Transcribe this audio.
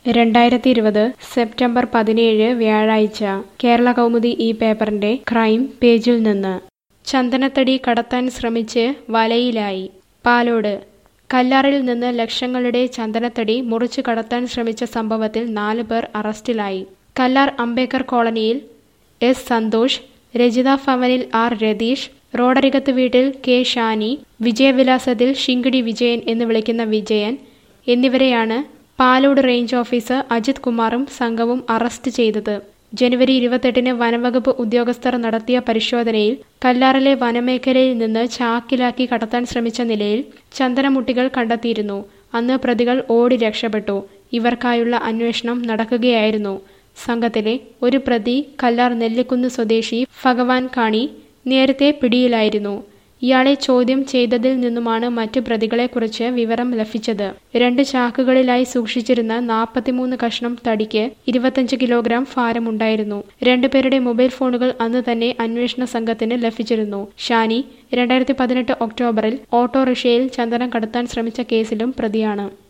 രണ്ടായിരത്തി ഇരുപത് സെപ്റ്റംബർ പതിനേഴ് വ്യാഴാഴ്ച കേരള കൗമുദി ഈ പേപ്പറിന്റെ ക്രൈം പേജിൽ നിന്ന് ചന്ദനത്തടി കടത്താൻ ശ്രമിച്ച് വലയിലായി പാലോട് കല്ലാറിൽ നിന്ന് ലക്ഷങ്ങളുടെ ചന്ദനത്തടി മുറിച്ചു കടത്താൻ ശ്രമിച്ച സംഭവത്തിൽ നാല് പേർ അറസ്റ്റിലായി കല്ലാർ അംബേദ്കർ കോളനിയിൽ എസ് സന്തോഷ് രജിത ഭവനിൽ ആർ രതീഷ് റോഡരികത്ത് വീട്ടിൽ കെ ഷാനി വിജയവിലാസത്തിൽ ഷിങ്കിടി വിജയൻ എന്ന് വിളിക്കുന്ന വിജയൻ എന്നിവരെയാണ് പാലോട് റേഞ്ച് ഓഫീസർ അജിത് കുമാറും സംഘവും അറസ്റ്റ് ചെയ്തത് ജനുവരി ഇരുപത്തെട്ടിന് വനംവകുപ്പ് ഉദ്യോഗസ്ഥർ നടത്തിയ പരിശോധനയിൽ കല്ലാറിലെ വനമേഖലയിൽ നിന്ന് ചാക്കിലാക്കി കടത്താൻ ശ്രമിച്ച നിലയിൽ ചന്ദനമുട്ടികൾ കണ്ടെത്തിയിരുന്നു അന്ന് പ്രതികൾ ഓടി രക്ഷപ്പെട്ടു ഇവർക്കായുള്ള അന്വേഷണം നടക്കുകയായിരുന്നു സംഘത്തിലെ ഒരു പ്രതി കല്ലാർ നെല്ലിക്കുന്ന് സ്വദേശി ഭഗവാൻ കാണി നേരത്തെ പിടിയിലായിരുന്നു ഇയാളെ ചോദ്യം ചെയ്തതിൽ നിന്നുമാണ് മറ്റു പ്രതികളെക്കുറിച്ച് വിവരം ലഭിച്ചത് രണ്ട് ചാക്കുകളിലായി സൂക്ഷിച്ചിരുന്ന നാൽപ്പത്തിമൂന്ന് കഷ്ണം തടിക്ക് ഇരുപത്തഞ്ച് കിലോഗ്രാം ഭാരമുണ്ടായിരുന്നു രണ്ടുപേരുടെ മൊബൈൽ ഫോണുകൾ അന്ന് തന്നെ അന്വേഷണ സംഘത്തിന് ലഭിച്ചിരുന്നു ഷാനി രണ്ടായിരത്തി പതിനെട്ട് ഒക്ടോബറിൽ ഓട്ടോറിക്ഷയിൽ ചന്ദനം കടത്താൻ ശ്രമിച്ച കേസിലും പ്രതിയാണ്